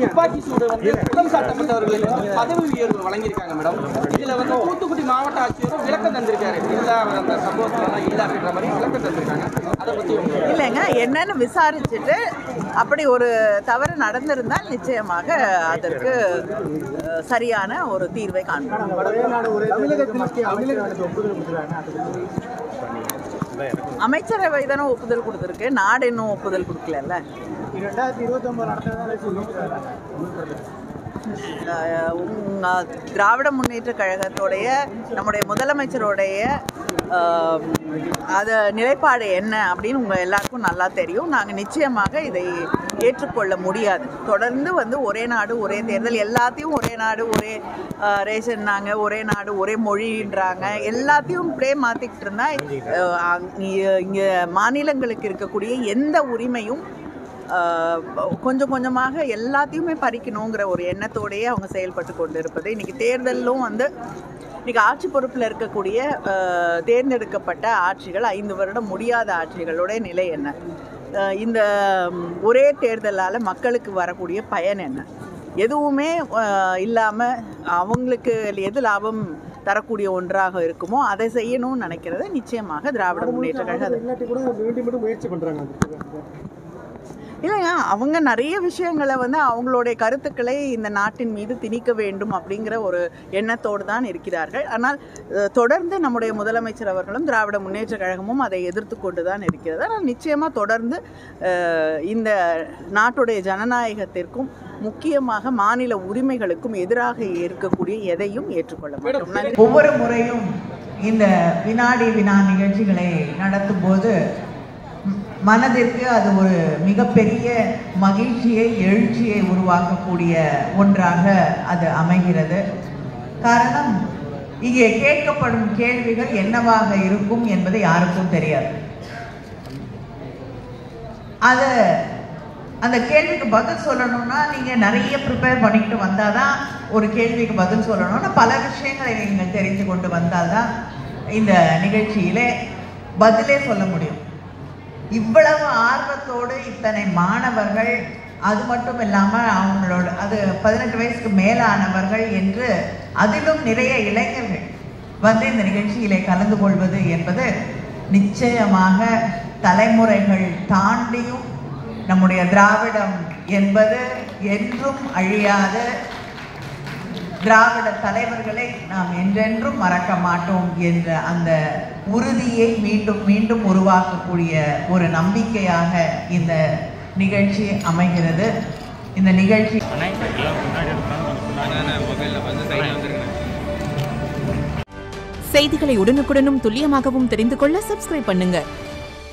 துப்பாக்கி சூடு வந்து குற்றம் சாட்டப்பட்டவர்களுக்கு பதவி உயர்வு வழங்கியிருக்காங்க மேடம் இதுல வந்து தூத்துக்குடி மாவட்ட ஆட்சியரும் விளக்கம் தந்திருக்காரு இல்ல அவர் அந்த சம்பவத்துல இல்ல அப்படின்ற மாதிரி விளக்கம் தந்திருக்காங்க அதை பத்தி உங்க இல்லைங்க என்னன்னு விசாரிச்சுட்டு அப்படி ஒரு தவறு நடந்திருந்தால் நிச்சயமாக அதற்கு அஹ், சரியான ஒரு தீர்வை காண்போம் அமைச்சரவை தானே ஒப்புதல் கொடுத்துருக்கு நாடு இன்னும் ஒப்புதல் கொடுக்கலல்ல அஹ், உங்க திராவிட முன்னேற்ற கழகத்தோடைய நம்முடைய முதலமைச்சருடைய அஹ், அது நிலைப்பாடு என்ன அப்படின்னு உங்கள் எல்லாருக்கும் நல்லா தெரியும் நாங்கள் நிச்சயமாக இதை ஏற்றுக்கொள்ள முடியாது தொடர்ந்து வந்து ஒரே நாடு ஒரே தேர்தல் எல்லாத்தையும் ஒரே நாடு ஒரே அஹ், ரேஷன்னாங்க ஒரே நாடு ஒரே மொழின்றாங்க எல்லாத்தையும் இப்படியே மாற்றிக்கிட்டு இருந்தால் இங்கே மாநிலங்களுக்கு இருக்கக்கூடிய எந்த உரிமையும் ஆஹ் கொஞ்சம் கொஞ்சமாக எல்லாத்தையுமே பறிக்கணுங்கிற ஒரு எண்ணத்தோடையே அவங்க செயல்பட்டு கொண்டு இருப்பது இன்னைக்கு தேர்தலும் வந்து இன்னைக்கு ஆட்சி பொறுப்பில் இருக்கக்கூடிய ஆஹ் தேர்ந்தெடுக்கப்பட்ட ஆட்சிகள் ஐந்து வருடம் முடியாத ஆட்சிகளோட நிலை என்ன ஆஹ் இந்த ம், ஒரே தேர்தலால் மக்களுக்கு வரக்கூடிய பயன் என்ன எதுவுமே இல்லாமல் அவங்களுக்கு எது லாபம் தரக்கூடிய ஒன்றாக இருக்குமோ அதை செய்யணும்னு நினைக்கிறது நிச்சயமாக திராவிட முன்னேற்ற கழகம் அது இல்லாட்டி கூட மீண்டும் மீண்டும் முயற்சி பண்றாங்க இல்லைங்க அவங்க நிறைய விஷயங்களை வந்து அவங்களுடைய கருத்துக்களை இந்த நாட்டின் மீது திணிக்க வேண்டும் அப்படிங்கிற ஒரு எண்ணத்தோடு தான் இருக்கிறார்கள் ஆனால் அஹ், தொடர்ந்து நம்முடைய முதலமைச்சர் அவர்களும் திராவிட முன்னேற்ற கழகமும் அதை எதிர்த்து கொண்டு தான் இருக்கிறது ஆனால் நிச்சயமாக தொடர்ந்து அஹ், இந்த நாட்டுடைய ஜனநாயகத்திற்கும் முக்கியமாக மாநில உரிமைகளுக்கும் எதிராக இருக்கக்கூடிய எதையும் ஏற்றுக்கொள்ள மாட்டோம் நன்றி. ஒவ்வொரு முறையும் இந்த வினாடி வினா நிகழ்ச்சிகளை நடத்தும் போது ம், மனதிற்கு அது ஒரு மிகப்பெரிய மகிழ்ச்சியை எழுச்சியை உருவாக்கக்கூடிய ஒன்றாக அது அமைகிறது காரணம் இங்கே கேட்கப்படும் கேள்விகள் என்னவாக இருக்கும் என்பது யாருக்கும் தெரியாது அது அந்த கேள்விக்கு பதில் சொல்லணும்னா நீங்கள் நிறைய ப்ரிப்பேர் பண்ணிக்கிட்டு வந்தால் தான் ஒரு கேள்விக்கு பதில் சொல்லணும்னா பல விஷயங்களை நீங்கள் தெரிந்து கொண்டு வந்தால் தான் இந்த நிகழ்ச்சியிலே பதிலே சொல்ல முடியும் இவ்வளவு ஆர்வத்தோடு இத்தனை மாணவர்கள் அது மட்டும் இல்லாமல் அவங்களோட அது பதினெட்டு வயசுக்கு மேலானவர்கள் என்று அதிலும் நிறைய இளைஞர்கள் வந்து இந்த நிகழ்ச்சியிலே கலந்து கொள்வது என்பது நிச்சயமாக தலைமுறைகள் தாண்டியும் நம்முடைய திராவிடம் என்பது என்றும் அழியாத திராவிட தலைவர்களை நாம் என்றென்றும் மறக்க மாட்டோம் என்ற அந்த உறுதியை மீண்டும் மீண்டும் உருவாக்கக்கூடிய ஒரு நம்பிக்கையாக இந்த நிகழ்ச்சி அமைகிறது இந்த நிகழ்ச்சி செய்திகளை உடனுக்குடனும் துல்லியமாகவும் தெரிந்து கொள்ள சப்ஸ்கிரைப் பண்ணுங்க